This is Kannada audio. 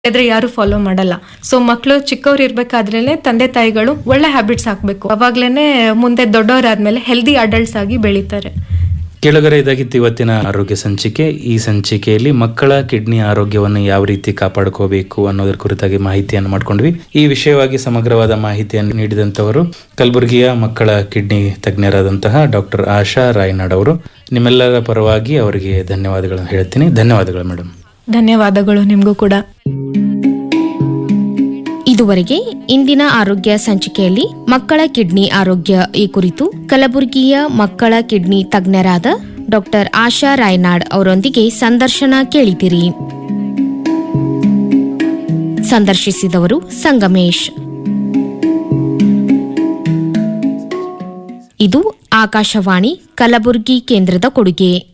ಆದ್ರೆ ಯಾರು ಫಾಲೋ ಮಾಡಲ್ಲ ಸೊ ಮಕ್ಕಳು ಚಿಕ್ಕವ್ರು ಇರ್ಬೇಕಾದ್ರೇನೆ ತಂದೆ ತಾಯಿಗಳು ಒಳ್ಳೆ ಹ್ಯಾಬಿಟ್ಸ್ ಹಾಕ್ಬೇಕು ಅವಾಗ್ಲೇನೆ ಮುಂದೆ ದೊಡ್ಡವರಾದ್ಮೇಲೆ ಹೆಲ್ದಿ ಅಡಲ್ಟ್ಸ್ ಆಗಿ ಬೆಳೀತಾರೆ ಕೆಳಗರೆ ಇದಾಗಿತ್ತು ಇವತ್ತಿನ ಆರೋಗ್ಯ ಸಂಚಿಕೆ ಈ ಸಂಚಿಕೆಯಲ್ಲಿ ಮಕ್ಕಳ ಕಿಡ್ನಿ ಆರೋಗ್ಯವನ್ನು ಯಾವ ರೀತಿ ಕಾಪಾಡ್ಕೋಬೇಕು ಅನ್ನೋದ್ರ ಕುರಿತಾಗಿ ಮಾಹಿತಿಯನ್ನು ಮಾಡ್ಕೊಂಡ್ವಿ ಈ ವಿಷಯವಾಗಿ ಸಮಗ್ರವಾದ ಮಾಹಿತಿಯನ್ನು ನೀಡಿದಂತವರು ಕಲಬುರಗಿಯ ಮಕ್ಕಳ ಕಿಡ್ನಿ ತಜ್ಞರಾದಂತಹ ಡಾಕ್ಟರ್ ಆಶಾ ರಾಯ್ನಾಡ್ ಅವರು ನಿಮ್ಮೆಲ್ಲರ ಪರವಾಗಿ ಅವರಿಗೆ ಧನ್ಯವಾದಗಳನ್ನು ಹೇಳ್ತೀನಿ ಧನ್ಯವಾದಗಳು ಮೇಡಮ್ ಧನ್ಯವಾದಗಳು ನಿಮಗೂ ಕೂಡ ಇದುವರೆಗೆ ಇಂದಿನ ಆರೋಗ್ಯ ಸಂಚಿಕೆಯಲ್ಲಿ ಮಕ್ಕಳ ಕಿಡ್ನಿ ಆರೋಗ್ಯ ಈ ಕುರಿತು ಕಲಬುರಗಿಯ ಮಕ್ಕಳ ಕಿಡ್ನಿ ತಜ್ಞರಾದ ಡಾಕ್ಟರ್ ಆಶಾ ರಾಯ್ನಾಡ್ ಅವರೊಂದಿಗೆ ಸಂದರ್ಶನ ಕೇಳಿದಿರಿ ಸಂದರ್ಶಿಸಿದವರು ಸಂಗಮೇಶ್ ಇದು ಆಕಾಶವಾಣಿ ಕಲಬುರಗಿ ಕೇಂದ್ರದ ಕೊಡುಗೆ